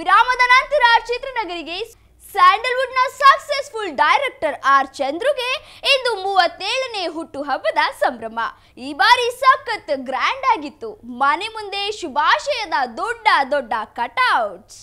ವಿರಾಮದ ನಂತರ ಚಿತ್ರನಗರಿಗೆ ಸ್ಯಾಂಡಲ್ವುಡ್ನ ಸಕ್ಸಸ್ಫುಲ್ ಡೈರೆಕ್ಟರ್ ಆರ್ ಚಂದ್ರುಗೆ ಇಂದು ಮೂವತ್ತೇಳನೇ ಹುಟ್ಟುಹಬ್ಬದ ಸಂಭ್ರಮ ಈ ಬಾರಿ ಸಖತ್ ಗ್ರ್ಯಾಂಡ್ ಆಗಿತ್ತು ಮನೆ ಮುಂದೆ ಶುಭಾಶಯದ ದೊಡ್ಡ ದೊಡ್ಡ ಕಟೌಟ್ಸ್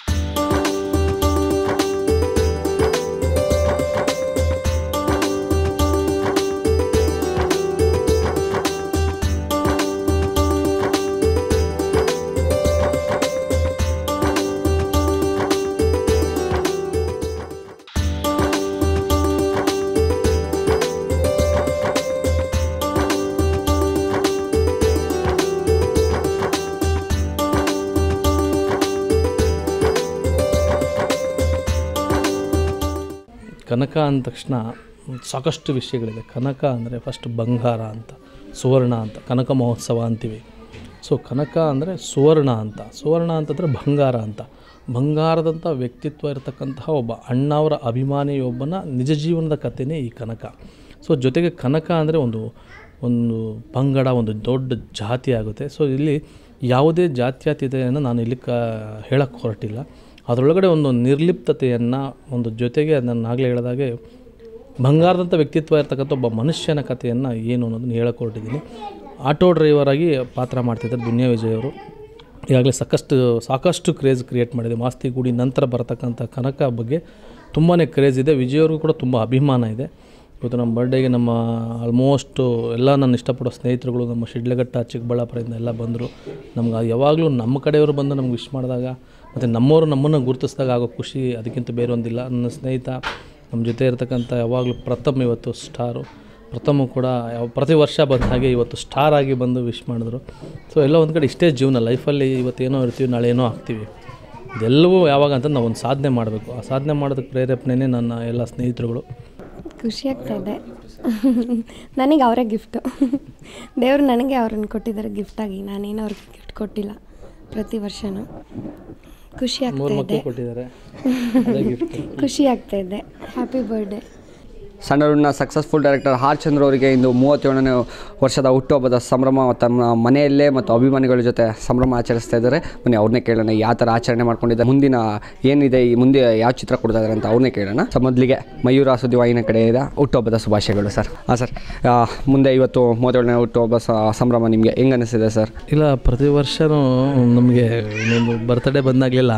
ಕನಕ ಅಂದ ತಕ್ಷಣ ಸಾಕಷ್ಟು ವಿಷಯಗಳಿದೆ ಕನಕ ಅಂದರೆ ಫಸ್ಟ್ ಬಂಗಾರ ಅಂತ ಸುವರ್ಣ ಅಂತ ಕನಕ ಮಹೋತ್ಸವ ಅಂತೀವಿ ಸೊ ಕನಕ ಅಂದರೆ ಸುವರ್ಣ ಅಂತ ಸುವರ್ಣ ಅಂತಂದರೆ ಬಂಗಾರ ಅಂತ ಬಂಗಾರದಂಥ ವ್ಯಕ್ತಿತ್ವ ಇರತಕ್ಕಂತಹ ಒಬ್ಬ ಅಣ್ಣವರ ಅಭಿಮಾನಿಯೊಬ್ಬನ ನಿಜ ಜೀವನದ ಕಥೆನೇ ಈ ಕನಕ ಸೊ ಜೊತೆಗೆ ಕನಕ ಅಂದರೆ ಒಂದು ಒಂದು ಪಂಗಡ ಒಂದು ದೊಡ್ಡ ಜಾತಿ ಆಗುತ್ತೆ ಸೊ ಇಲ್ಲಿ ಯಾವುದೇ ಜಾತ್ಯತೀತತೆಯನ್ನು ನಾನು ಇಲ್ಲಿ ಕ ಹೇಳಕ್ಕೆ ಹೊರಟಿಲ್ಲ ಅದರೊಳಗಡೆ ಒಂದು ನಿರ್ಲಿಪ್ತತೆಯನ್ನು ಒಂದು ಜೊತೆಗೆ ನಾನು ಆಗಲೇ ಹೇಳಿದಾಗೆ ಬಂಗಾರದಂಥ ವ್ಯಕ್ತಿತ್ವ ಇರ್ತಕ್ಕಂಥ ಒಬ್ಬ ಮನುಷ್ಯನ ಕಥೆಯನ್ನು ಏನು ಅನ್ನೋದನ್ನು ಹೇಳಕ್ಕೆ ಹೊರಟಿದ್ದೀನಿ ಆಟೋ ಡ್ರೈವರ್ ಆಗಿ ಪಾತ್ರ ಮಾಡ್ತಿದ್ದಾರೆ ದುನಿಯಾ ವಿಜಯ್ ಅವರು ಈಗಾಗಲೇ ಸಾಕಷ್ಟು ಸಾಕಷ್ಟು ಕ್ರೇಜ್ ಕ್ರಿಯೇಟ್ ಮಾಡಿದೆ ಮಾಸ್ತಿ ಗುಡಿ ನಂತರ ಬರತಕ್ಕಂಥ ಕನಕ ಬಗ್ಗೆ ತುಂಬಾ ಕ್ರೇಜ್ ಇದೆ ವಿಜಯ್ ಅವ್ರಿಗೂ ಕೂಡ ತುಂಬ ಅಭಿಮಾನ ಇದೆ ಇವತ್ತು ನಮ್ಮ ಬರ್ಡೇಗೆ ನಮ್ಮ ಆಲ್ಮೋಸ್ಟು ಎಲ್ಲ ನನ್ನ ಇಷ್ಟಪಡೋ ಸ್ನೇಹಿತರುಗಳು ನಮ್ಮ ಶಿಡ್ಲಘಟ್ಟ ಚಿಕ್ಕಬಳ್ಳಾಪುರದಿಂದ ಎಲ್ಲ ಬಂದರು ನಮ್ಗೆ ಯಾವಾಗಲೂ ನಮ್ಮ ಕಡೆಯವರು ಬಂದು ನಮ್ಗೆ ವಿಶ್ ಮಾಡಿದಾಗ ಮತ್ತು ನಮ್ಮವರು ನಮ್ಮನ್ನು ಗುರುತಿಸಿದಾಗ ಆಗೋ ಖುಷಿ ಅದಕ್ಕಿಂತ ಬೇರೆ ಒಂದಿಲ್ಲ ನನ್ನ ಸ್ನೇಹಿತ ನಮ್ಮ ಜೊತೆ ಇರ್ತಕ್ಕಂಥ ಯಾವಾಗಲೂ ಪ್ರಥಮ್ ಇವತ್ತು ಸ್ಟಾರು ಪ್ರಥಮ ಕೂಡ ಯಾವ ಪ್ರತಿ ವರ್ಷ ಬಂದ ಹಾಗೆ ಇವತ್ತು ಸ್ಟಾರ್ ಆಗಿ ಬಂದು ವಿಶ್ ಮಾಡಿದ್ರು ಸೊ ಎಲ್ಲ ಒಂದು ಕಡೆ ಇಷ್ಟೇ ಜೀವನ ಲೈಫಲ್ಲಿ ಇವತ್ತೇನೋ ಇರ್ತೀವಿ ನಾಳೆ ಏನೋ ಆಗ್ತೀವಿ ಇದೆಲ್ಲವೂ ಯಾವಾಗ ಅಂತ ನಾವು ಒಂದು ಸಾಧನೆ ಮಾಡಬೇಕು ಆ ಸಾಧನೆ ಮಾಡೋದಕ್ಕೆ ಪ್ರೇರೇಪಣೆನೇ ನನ್ನ ಎಲ್ಲ ಸ್ನೇಹಿತರುಗಳು ಖುಷಿ ಆಗ್ತಾ ಇದೆ ನನಗೆ ಅವರೇ ಗಿಫ್ಟು ದೇವರು ನನಗೆ ಅವ್ರನ್ನ ಕೊಟ್ಟಿದ್ದಾರೆ ಗಿಫ್ಟಾಗಿ ನಾನೇನು ಅವ್ರಿಗೆ ಗಿಫ್ಟ್ ಕೊಟ್ಟಿಲ್ಲ ಪ್ರತಿ ವರ್ಷವೂ ಖುಷಿ ಮೂರು ಆಗ್ತಾ ಮಕ್ಕಳು ಇದೆ ಕೊಟ್ಟಿದ್ದಾರೆ ಅದೇ ಗಿಫ್ಟ್ ಖುಷಿ ಆಗ್ತಾ ಇದೆ ಹ್ಯಾಪಿ ಬರ್ಡೇ ಸ್ಯಾಂಡಲ್ವುಡ್ನ ಸಕ್ಸಸ್ಫುಲ್ ಡೈರೆಕ್ಟರ್ ಆರ್ ಚಂದ್ರ ಅವರಿಗೆ ಇಂದು ಮೂವತ್ತೇಳನೇ ವರ್ಷದ ಹುಟ್ಟುಹಬ್ಬದ ಸಂಭ್ರಮ ತಮ್ಮ ಮನೆಯಲ್ಲೇ ಮತ್ತು ಅಭಿಮಾನಿಗಳ ಜೊತೆ ಸಂಭ್ರಮ ಆಚರಿಸ್ತಾ ಇದ್ದಾರೆ ಬನ್ನಿ ಅವ್ರನ್ನೇ ಕೇಳೋಣ ಯಾವ ಥರ ಆಚರಣೆ ಮಾಡ್ಕೊಂಡಿದ್ದಾರೆ ಮುಂದಿನ ಏನಿದೆ ಈ ಮುಂದೆ ಯಾವ ಚಿತ್ರ ಕೊಡ್ತಾ ಇದ್ದಾರೆ ಅಂತ ಅವ್ರನ್ನೇ ಕೇಳೋಣ ಸೊ ಮೊದಲಿಗೆ ಮಯೂರ ಸುದ್ದಿವಾಹಿನ ಕಡೆಯಿಂದ ಹುಟ್ಟುಹಬ್ಬದ ಶುಭಾಶಯಗಳು ಸರ್ ಹಾಂ ಸರ್ ಆ, ಮುಂದೆ ಇವತ್ತು ಮೂವತ್ತೇಳನೇ ಹುಟ್ಟುಹಬ್ಬ ಸ- ಸಂಭ್ರಮ ನಿಮಗೆ ಹೆಂಗೆ ಅನಿಸಿದೆ ಸರ್ ಇಲ್ಲ ಪ್ರತಿ ವರ್ಷವೂ ನಮಗೆ ಇನ್ನೊಂದು ಬರ್ತಡೇ ಬಂದಾಗಲೆಲ್ಲ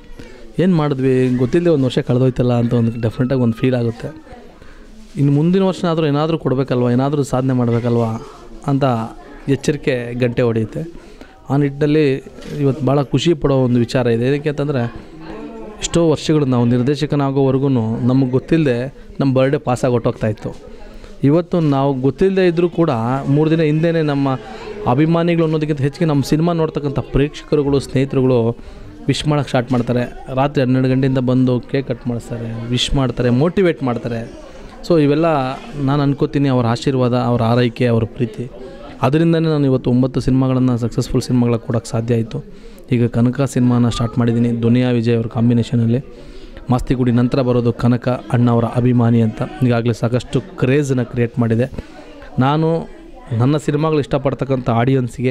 ಏನು ಮಾಡಿದ್ವಿ ಗೊತ್ತಿಲ್ಲದೆ ಒಂದು ವರ್ಷ ಕಳೆದೋಯ್ತಲ್ಲ ಅಂತ ಒಂದು ಡೆಫಿನೆಟಾಗಿ ಒಂದು ಫೀಲ್ ಆಗುತ್ತೆ ಇನ್ನು ಮುಂದಿನ ವರ್ಷನಾದರೂ ಏನಾದರೂ ಕೊಡಬೇಕಲ್ವ ಏನಾದರೂ ಸಾಧನೆ ಮಾಡಬೇಕಲ್ವ ಅಂತ ಎಚ್ಚರಿಕೆ ಗಂಟೆ ಹೊಡೆಯುತ್ತೆ ಆ ನಿಟ್ಟಿನಲ್ಲಿ ಇವತ್ತು ಭಾಳ ಖುಷಿ ಪಡೋ ಒಂದು ವಿಚಾರ ಇದೆ ಏನಕ್ಕೆ ಅಂತಂದರೆ ಎಷ್ಟೋ ವರ್ಷಗಳು ನಾವು ನಿರ್ದೇಶಕನಾಗೋವರೆಗೂ ನಮಗೆ ಗೊತ್ತಿಲ್ಲದೆ ನಮ್ಮ ಬರ್ಡೇ ಪಾಸಾಗಿ ಹೊಟ್ಟೋಗ್ತಾ ಇತ್ತು ಇವತ್ತು ನಾವು ಗೊತ್ತಿಲ್ಲದೆ ಇದ್ದರೂ ಕೂಡ ಮೂರು ದಿನ ಹಿಂದೆಯೇ ನಮ್ಮ ಅಭಿಮಾನಿಗಳು ಅನ್ನೋದಕ್ಕಿಂತ ಹೆಚ್ಚಿಗೆ ನಮ್ಮ ಸಿನಿಮಾ ನೋಡ್ತಕ್ಕಂಥ ಪ್ರೇಕ್ಷಕರುಗಳು ಸ್ನೇಹಿತರುಗಳು ವಿಶ್ ಮಾಡೋಕ್ಕೆ ಸ್ಟಾರ್ಟ್ ಮಾಡ್ತಾರೆ ರಾತ್ರಿ ಹನ್ನೆರಡು ಗಂಟೆಯಿಂದ ಬಂದು ಕೇಕ್ ಕಟ್ ಮಾಡಿಸ್ತಾರೆ ವಿಶ್ ಮಾಡ್ತಾರೆ ಮೋಟಿವೇಟ್ ಮಾಡ್ತಾರೆ ಸೊ ಇವೆಲ್ಲ ನಾನು ಅನ್ಕೋತೀನಿ ಅವರ ಆಶೀರ್ವಾದ ಅವರ ಆರೈಕೆ ಅವರ ಪ್ರೀತಿ ಅದರಿಂದನೇ ನಾನು ಇವತ್ತು ಒಂಬತ್ತು ಸಿನಿಮಾಗಳನ್ನು ಸಕ್ಸಸ್ಫುಲ್ ಸಿನಿಮಾಗಳ ಕೊಡೋಕ್ಕೆ ಸಾಧ್ಯ ಆಯಿತು ಈಗ ಕನಕ ಸಿನಿಮಾನ ಸ್ಟಾರ್ಟ್ ಮಾಡಿದ್ದೀನಿ ದುನಿಯಾ ವಿಜಯ್ ಅವ್ರ ಕಾಂಬಿನೇಷನಲ್ಲಿ ಮಾಸ್ತಿಗುಡಿ ನಂತರ ಬರೋದು ಕನಕ ಅಣ್ಣವರ ಅಭಿಮಾನಿ ಅಂತ ಈಗಾಗಲೇ ಸಾಕಷ್ಟು ಕ್ರೇಜನ್ನು ಕ್ರಿಯೇಟ್ ಮಾಡಿದೆ ನಾನು ನನ್ನ ಸಿನಿಮಾಗಳು ಇಷ್ಟಪಡ್ತಕ್ಕಂಥ ಆಡಿಯನ್ಸಿಗೆ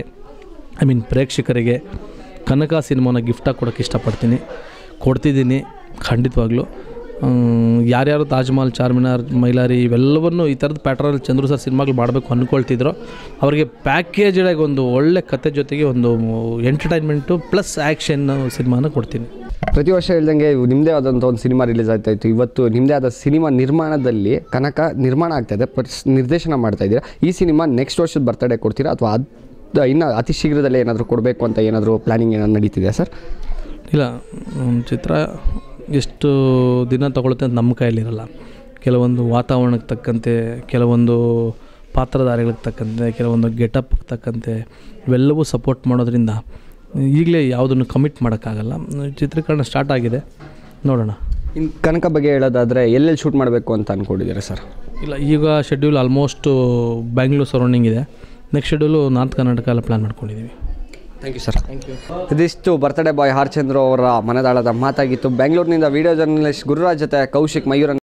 ಐ ಮೀನ್ ಪ್ರೇಕ್ಷಕರಿಗೆ ಕನಕ ಸಿನಿಮಾನ ಗಿಫ್ಟಾಗಿ ಕೊಡೋಕ್ಕೆ ಇಷ್ಟಪಡ್ತೀನಿ ಕೊಡ್ತಿದ್ದೀನಿ ಖಂಡಿತವಾಗ್ಲೂ ಹ್ಮ್, ಯಾರ್ಯಾರು ತಾಜ್ ಮಹಲ್ ಚಾರ್ಮಿನಾರ್ ಮೈಲಾರಿ ಇವೆಲ್ಲವನ್ನು ಈ ಥರದ ಪ್ಯಾಟ್ರಲ್ಲಿ ಚಂದ್ರು ಸರ್ ಸಿನಿಮಾಗಳು ಮಾಡಬೇಕು ಅಂದ್ಕೊಳ್ತಿದ್ರು ಅವರಿಗೆ ಪ್ಯಾಕೇಜ್ ಒಂದು ಒಳ್ಳೆ ಕತೆ ಜೊತೆಗೆ ಒಂದು ಎಂಟರ್ಟೈನ್ಮೆಂಟು ಪ್ಲಸ್ ಆ್ಯಕ್ಷನ್ ಸಿನಿಮಾನ ಕೊಡ್ತೀನಿ ಪ್ರತಿ ವರ್ಷ ಹೇಳ್ದಂಗೆ ಇವು ನಿಮ್ಮದೇ ಆದಂಥ ಒಂದು ಸಿನಿಮಾ ರಿಲೀಸ್ ಆಗ್ತಾ ಇತ್ತು ಇವತ್ತು ನಿಮ್ಮದೇ ಆದ ಸಿನಿಮಾ ನಿರ್ಮಾಣದಲ್ಲಿ ಕನಕ ನಿರ್ಮಾಣ ಆಗ್ತಾ ಇದೆ ಬಟ್ ನಿರ್ದೇಶನ ಮಾಡ್ತಾ ಇದ್ದೀರಾ ಈ ಸಿನಿಮಾ ನೆಕ್ಸ್ಟ್ ವರ್ಷದ ಬರ್ತಡೇ ಕೊಡ್ತೀರಾ ಅಥವಾ ಅದು ಇನ್ನು ಅತಿ ಶೀಘ್ರದಲ್ಲೇ ಏನಾದರೂ ಕೊಡಬೇಕು ಅಂತ ಏನಾದರೂ ಪ್ಲಾನಿಂಗ್ ಏನಾದ್ರು ನಡೀತಿದೆಯಾ ಸರ್ ಇಲ್ಲ ಒಂದು ಚಿತ್ರ ಎಷ್ಟು ದಿನ ತಗೊಳುತ್ತೆ ಅಂತ ನಮ್ಮ ಕೈಯಲ್ಲಿರಲ್ಲ ಕೆಲವೊಂದು ವಾತಾವರಣಕ್ಕೆ ತಕ್ಕಂತೆ ಕೆಲವೊಂದು ಪಾತ್ರಧಾರಿಗಳಿಗೆ ತಕ್ಕಂತೆ ಕೆಲವೊಂದು ಗೆಟಪ್ಗೆ ತಕ್ಕಂತೆ ಇವೆಲ್ಲವೂ ಸಪೋರ್ಟ್ ಮಾಡೋದ್ರಿಂದ ಈಗಲೇ ಯಾವುದನ್ನು ಕಮಿಟ್ ಮಾಡೋಕ್ಕಾಗಲ್ಲ ಚಿತ್ರೀಕರಣ ಸ್ಟಾರ್ಟ್ ಆಗಿದೆ ನೋಡೋಣ ಇನ್ನು ಕನಕ ಬಗ್ಗೆ ಹೇಳೋದಾದರೆ ಎಲ್ಲೆಲ್ಲಿ ಶೂಟ್ ಮಾಡಬೇಕು ಅಂತ ಅಂದ್ಕೊಂಡಿದ್ದೀರಾ ಸರ್ ಇಲ್ಲ ಈಗ ಶೆಡ್ಯೂಲ್ ಆಲ್ಮೋಸ್ಟು ಬ್ಯಾಂಗ್ಳೂರ್ ಸರೌಂಡಿಂಗ್ ಇದೆ ನೆಕ್ಸ್ಟ್ ಶೆಡ್ಯೂಲು ನಾರ್ತ್ ಕರ್ನಾಟಕ ಎಲ್ಲ ಪ್ಲ್ಯಾನ್ ಮಾಡ್ಕೊಂಡಿದ್ದೀವಿ ಥ್ಯಾಂಕ್ ಯು ಸರ್ ಇದಿಷ್ಟು ಬರ್ತ್ಡೇ ಬಾಯ್ ಹಾರ್ಚಂದ್ರ ಅವರ ಮನದಾಳದ ಮಾತಾಗಿತ್ತು ಬೆಂಗಳೂರಿನಿಂದ ವಿಡಿಯೋ ಜರ್ನಲಿಸ್ಟ್ ಗುರುರಾಜ್ ಜೊತೆ ಕೌಶಿಕ್ ಮಯೂರ